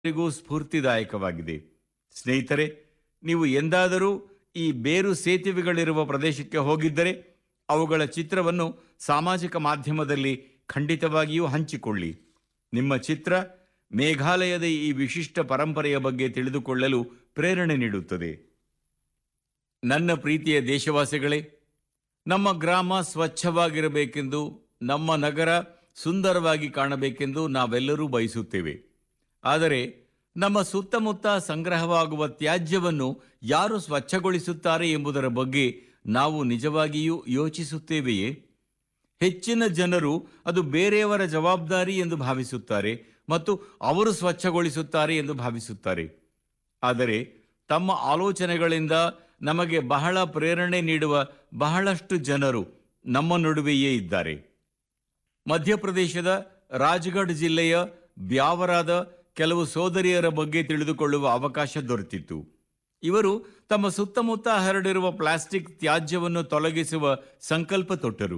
ಎಲ್ಲರಿಗೂ ಸ್ಫೂರ್ತಿದಾಯಕವಾಗಿದೆ ಸ್ನೇಹಿತರೆ ನೀವು ಎಂದಾದರೂ ಈ ಬೇರು ಸೇತುವೆಗಳಿರುವ ಪ್ರದೇಶಕ್ಕೆ ಹೋಗಿದ್ದರೆ ಅವುಗಳ ಚಿತ್ರವನ್ನು ಸಾಮಾಜಿಕ ಮಾಧ್ಯಮದಲ್ಲಿ ಖಂಡಿತವಾಗಿಯೂ ಹಂಚಿಕೊಳ್ಳಿ ನಿಮ್ಮ ಚಿತ್ರ ಮೇಘಾಲಯದ ಈ ವಿಶಿಷ್ಟ ಪರಂಪರೆಯ ಬಗ್ಗೆ ತಿಳಿದುಕೊಳ್ಳಲು ಪ್ರೇರಣೆ ನೀಡುತ್ತದೆ ನನ್ನ ಪ್ರೀತಿಯ ದೇಶವಾಸಿಗಳೇ ನಮ್ಮ ಗ್ರಾಮ ಸ್ವಚ್ಛವಾಗಿರಬೇಕೆಂದು ನಮ್ಮ ನಗರ ಸುಂದರವಾಗಿ ಕಾಣಬೇಕೆಂದು ನಾವೆಲ್ಲರೂ ಬಯಸುತ್ತೇವೆ ಆದರೆ ನಮ್ಮ ಸುತ್ತಮುತ್ತ ಸಂಗ್ರಹವಾಗುವ ತ್ಯಾಜ್ಯವನ್ನು ಯಾರು ಸ್ವಚ್ಛಗೊಳಿಸುತ್ತಾರೆ ಎಂಬುದರ ಬಗ್ಗೆ ನಾವು ನಿಜವಾಗಿಯೂ ಯೋಚಿಸುತ್ತೇವೆಯೇ ಹೆಚ್ಚಿನ ಜನರು ಅದು ಬೇರೆಯವರ ಜವಾಬ್ದಾರಿ ಎಂದು ಭಾವಿಸುತ್ತಾರೆ ಮತ್ತು ಅವರು ಸ್ವಚ್ಛಗೊಳಿಸುತ್ತಾರೆ ಎಂದು ಭಾವಿಸುತ್ತಾರೆ ಆದರೆ ತಮ್ಮ ಆಲೋಚನೆಗಳಿಂದ ನಮಗೆ ಬಹಳ ಪ್ರೇರಣೆ ನೀಡುವ ಬಹಳಷ್ಟು ಜನರು ನಮ್ಮ ನಡುವೆಯೇ ಇದ್ದಾರೆ ಮಧ್ಯಪ್ರದೇಶದ ರಾಜ್ಗಢ್ ಜಿಲ್ಲೆಯ ಬ್ಯಾವರಾದ ಕೆಲವು ಸೋದರಿಯರ ಬಗ್ಗೆ ತಿಳಿದುಕೊಳ್ಳುವ ಅವಕಾಶ ದೊರೆತಿತ್ತು ಇವರು ತಮ್ಮ ಸುತ್ತಮುತ್ತ ಹರಡಿರುವ ಪ್ಲಾಸ್ಟಿಕ್ ತ್ಯಾಜ್ಯವನ್ನು ತೊಲಗಿಸುವ ಸಂಕಲ್ಪ ತೊಟ್ಟರು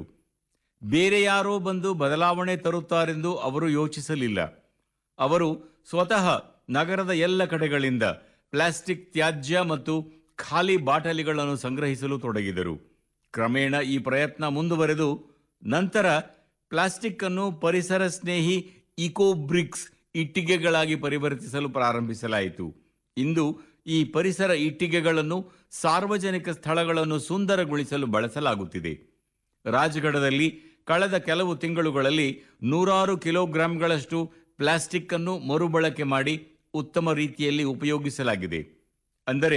ಬೇರೆ ಯಾರೋ ಬಂದು ಬದಲಾವಣೆ ತರುತ್ತಾರೆಂದು ಅವರು ಯೋಚಿಸಲಿಲ್ಲ ಅವರು ಸ್ವತಃ ನಗರದ ಎಲ್ಲ ಕಡೆಗಳಿಂದ ಪ್ಲಾಸ್ಟಿಕ್ ತ್ಯಾಜ್ಯ ಮತ್ತು ಖಾಲಿ ಬಾಟಲಿಗಳನ್ನು ಸಂಗ್ರಹಿಸಲು ತೊಡಗಿದರು ಕ್ರಮೇಣ ಈ ಪ್ರಯತ್ನ ಮುಂದುವರೆದು ನಂತರ ಪ್ಲಾಸ್ಟಿಕ್ ಅನ್ನು ಪರಿಸರ ಸ್ನೇಹಿ ಇಕೋ ಬ್ರಿಕ್ಸ್ ಇಟ್ಟಿಗೆಗಳಾಗಿ ಪರಿವರ್ತಿಸಲು ಪ್ರಾರಂಭಿಸಲಾಯಿತು ಇಂದು ಈ ಪರಿಸರ ಇಟ್ಟಿಗೆಗಳನ್ನು ಸಾರ್ವಜನಿಕ ಸ್ಥಳಗಳನ್ನು ಸುಂದರಗೊಳಿಸಲು ಬಳಸಲಾಗುತ್ತಿದೆ ರಾಜ್ಗಢದಲ್ಲಿ ಕಳೆದ ಕೆಲವು ತಿಂಗಳುಗಳಲ್ಲಿ ನೂರಾರು ಕಿಲೋಗ್ರಾಂಗಳಷ್ಟು ಪ್ಲಾಸ್ಟಿಕ್ ಅನ್ನು ಮರುಬಳಕೆ ಮಾಡಿ ಉತ್ತಮ ರೀತಿಯಲ್ಲಿ ಉಪಯೋಗಿಸಲಾಗಿದೆ ಅಂದರೆ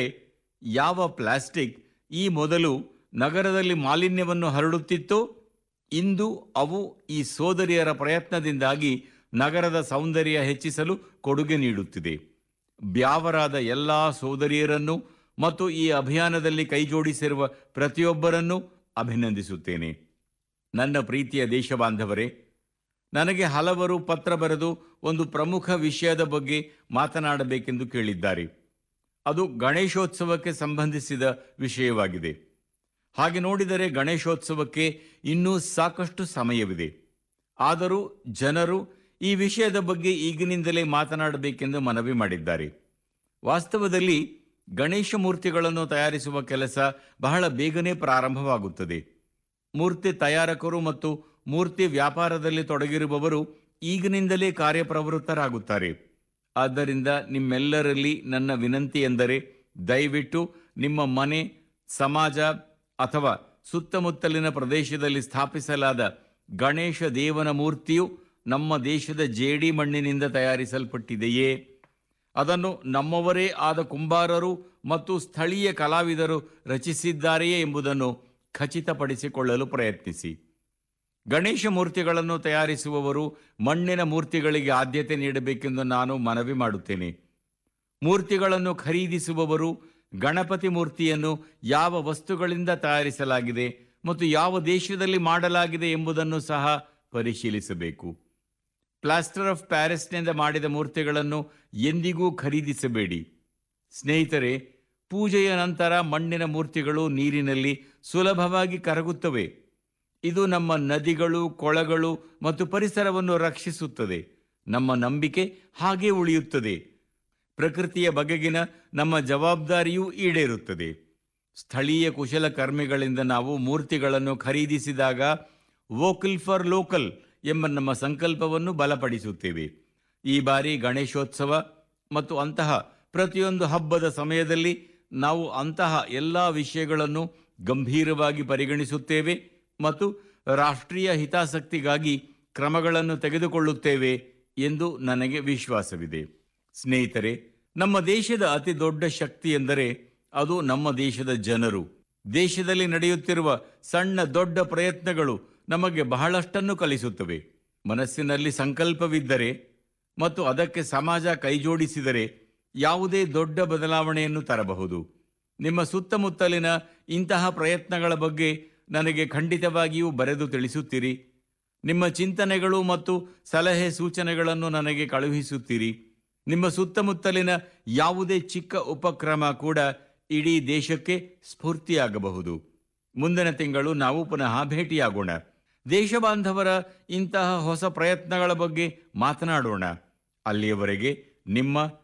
ಯಾವ ಪ್ಲಾಸ್ಟಿಕ್ ಈ ಮೊದಲು ನಗರದಲ್ಲಿ ಮಾಲಿನ್ಯವನ್ನು ಹರಡುತ್ತಿತ್ತೋ ಇಂದು ಅವು ಈ ಸೋದರಿಯರ ಪ್ರಯತ್ನದಿಂದಾಗಿ ನಗರದ ಸೌಂದರ್ಯ ಹೆಚ್ಚಿಸಲು ಕೊಡುಗೆ ನೀಡುತ್ತಿದೆ ಬ್ಯಾವರಾದ ಎಲ್ಲ ಸೋದರಿಯರನ್ನು ಮತ್ತು ಈ ಅಭಿಯಾನದಲ್ಲಿ ಕೈಜೋಡಿಸಿರುವ ಪ್ರತಿಯೊಬ್ಬರನ್ನೂ ಅಭಿನಂದಿಸುತ್ತೇನೆ ನನ್ನ ಪ್ರೀತಿಯ ದೇಶಬಾಂಧವರೇ ನನಗೆ ಹಲವರು ಪತ್ರ ಬರೆದು ಒಂದು ಪ್ರಮುಖ ವಿಷಯದ ಬಗ್ಗೆ ಮಾತನಾಡಬೇಕೆಂದು ಕೇಳಿದ್ದಾರೆ ಅದು ಗಣೇಶೋತ್ಸವಕ್ಕೆ ಸಂಬಂಧಿಸಿದ ವಿಷಯವಾಗಿದೆ ಹಾಗೆ ನೋಡಿದರೆ ಗಣೇಶೋತ್ಸವಕ್ಕೆ ಇನ್ನೂ ಸಾಕಷ್ಟು ಸಮಯವಿದೆ ಆದರೂ ಜನರು ಈ ವಿಷಯದ ಬಗ್ಗೆ ಈಗಿನಿಂದಲೇ ಮಾತನಾಡಬೇಕೆಂದು ಮನವಿ ಮಾಡಿದ್ದಾರೆ ವಾಸ್ತವದಲ್ಲಿ ಗಣೇಶ ಮೂರ್ತಿಗಳನ್ನು ತಯಾರಿಸುವ ಕೆಲಸ ಬಹಳ ಬೇಗನೆ ಪ್ರಾರಂಭವಾಗುತ್ತದೆ ಮೂರ್ತಿ ತಯಾರಕರು ಮತ್ತು ಮೂರ್ತಿ ವ್ಯಾಪಾರದಲ್ಲಿ ತೊಡಗಿರುವವರು ಈಗಿನಿಂದಲೇ ಕಾರ್ಯಪ್ರವೃತ್ತರಾಗುತ್ತಾರೆ ಆದ್ದರಿಂದ ನಿಮ್ಮೆಲ್ಲರಲ್ಲಿ ನನ್ನ ವಿನಂತಿ ಎಂದರೆ ದಯವಿಟ್ಟು ನಿಮ್ಮ ಮನೆ ಸಮಾಜ ಅಥವಾ ಸುತ್ತಮುತ್ತಲಿನ ಪ್ರದೇಶದಲ್ಲಿ ಸ್ಥಾಪಿಸಲಾದ ಗಣೇಶ ದೇವನ ಮೂರ್ತಿಯು ನಮ್ಮ ದೇಶದ ಜೇಡಿ ಮಣ್ಣಿನಿಂದ ತಯಾರಿಸಲ್ಪಟ್ಟಿದೆಯೇ ಅದನ್ನು ನಮ್ಮವರೇ ಆದ ಕುಂಬಾರರು ಮತ್ತು ಸ್ಥಳೀಯ ಕಲಾವಿದರು ರಚಿಸಿದ್ದಾರೆಯೇ ಎಂಬುದನ್ನು ಖಚಿತಪಡಿಸಿಕೊಳ್ಳಲು ಪ್ರಯತ್ನಿಸಿ ಗಣೇಶ ಮೂರ್ತಿಗಳನ್ನು ತಯಾರಿಸುವವರು ಮಣ್ಣಿನ ಮೂರ್ತಿಗಳಿಗೆ ಆದ್ಯತೆ ನೀಡಬೇಕೆಂದು ನಾನು ಮನವಿ ಮಾಡುತ್ತೇನೆ ಮೂರ್ತಿಗಳನ್ನು ಖರೀದಿಸುವವರು ಗಣಪತಿ ಮೂರ್ತಿಯನ್ನು ಯಾವ ವಸ್ತುಗಳಿಂದ ತಯಾರಿಸಲಾಗಿದೆ ಮತ್ತು ಯಾವ ದೇಶದಲ್ಲಿ ಮಾಡಲಾಗಿದೆ ಎಂಬುದನ್ನು ಸಹ ಪರಿಶೀಲಿಸಬೇಕು ಪ್ಲಾಸ್ಟರ್ ಆಫ್ ಪ್ಯಾರಿಸ್ನಿಂದ ಮಾಡಿದ ಮೂರ್ತಿಗಳನ್ನು ಎಂದಿಗೂ ಖರೀದಿಸಬೇಡಿ ಸ್ನೇಹಿತರೆ ಪೂಜೆಯ ನಂತರ ಮಣ್ಣಿನ ಮೂರ್ತಿಗಳು ನೀರಿನಲ್ಲಿ ಸುಲಭವಾಗಿ ಕರಗುತ್ತವೆ ಇದು ನಮ್ಮ ನದಿಗಳು ಕೊಳಗಳು ಮತ್ತು ಪರಿಸರವನ್ನು ರಕ್ಷಿಸುತ್ತದೆ ನಮ್ಮ ನಂಬಿಕೆ ಹಾಗೇ ಉಳಿಯುತ್ತದೆ ಪ್ರಕೃತಿಯ ಬಗೆಗಿನ ನಮ್ಮ ಜವಾಬ್ದಾರಿಯೂ ಈಡೇರುತ್ತದೆ ಸ್ಥಳೀಯ ಕುಶಲಕರ್ಮಿಗಳಿಂದ ನಾವು ಮೂರ್ತಿಗಳನ್ನು ಖರೀದಿಸಿದಾಗ ವೋಕಲ್ ಫಾರ್ ಲೋಕಲ್ ಎಂಬ ನಮ್ಮ ಸಂಕಲ್ಪವನ್ನು ಬಲಪಡಿಸುತ್ತೇವೆ ಈ ಬಾರಿ ಗಣೇಶೋತ್ಸವ ಮತ್ತು ಅಂತಹ ಪ್ರತಿಯೊಂದು ಹಬ್ಬದ ಸಮಯದಲ್ಲಿ ನಾವು ಅಂತಹ ಎಲ್ಲ ವಿಷಯಗಳನ್ನು ಗಂಭೀರವಾಗಿ ಪರಿಗಣಿಸುತ್ತೇವೆ ಮತ್ತು ರಾಷ್ಟ್ರೀಯ ಹಿತಾಸಕ್ತಿಗಾಗಿ ಕ್ರಮಗಳನ್ನು ತೆಗೆದುಕೊಳ್ಳುತ್ತೇವೆ ಎಂದು ನನಗೆ ವಿಶ್ವಾಸವಿದೆ ಸ್ನೇಹಿತರೆ ನಮ್ಮ ದೇಶದ ಅತಿ ದೊಡ್ಡ ಶಕ್ತಿ ಎಂದರೆ ಅದು ನಮ್ಮ ದೇಶದ ಜನರು ದೇಶದಲ್ಲಿ ನಡೆಯುತ್ತಿರುವ ಸಣ್ಣ ದೊಡ್ಡ ಪ್ರಯತ್ನಗಳು ನಮಗೆ ಬಹಳಷ್ಟನ್ನು ಕಲಿಸುತ್ತವೆ ಮನಸ್ಸಿನಲ್ಲಿ ಸಂಕಲ್ಪವಿದ್ದರೆ ಮತ್ತು ಅದಕ್ಕೆ ಸಮಾಜ ಕೈಜೋಡಿಸಿದರೆ ಯಾವುದೇ ದೊಡ್ಡ ಬದಲಾವಣೆಯನ್ನು ತರಬಹುದು ನಿಮ್ಮ ಸುತ್ತಮುತ್ತಲಿನ ಇಂತಹ ಪ್ರಯತ್ನಗಳ ಬಗ್ಗೆ ನನಗೆ ಖಂಡಿತವಾಗಿಯೂ ಬರೆದು ತಿಳಿಸುತ್ತೀರಿ ನಿಮ್ಮ ಚಿಂತನೆಗಳು ಮತ್ತು ಸಲಹೆ ಸೂಚನೆಗಳನ್ನು ನನಗೆ ಕಳುಹಿಸುತ್ತೀರಿ ನಿಮ್ಮ ಸುತ್ತಮುತ್ತಲಿನ ಯಾವುದೇ ಚಿಕ್ಕ ಉಪಕ್ರಮ ಕೂಡ ಇಡೀ ದೇಶಕ್ಕೆ ಸ್ಫೂರ್ತಿಯಾಗಬಹುದು ಮುಂದಿನ ತಿಂಗಳು ನಾವು ಪುನಃ ಭೇಟಿಯಾಗೋಣ ದೇಶಬಾಂಧವರ ಇಂತಹ ಹೊಸ ಪ್ರಯತ್ನಗಳ ಬಗ್ಗೆ ಮಾತನಾಡೋಣ ಅಲ್ಲಿಯವರೆಗೆ ನಿಮ್ಮ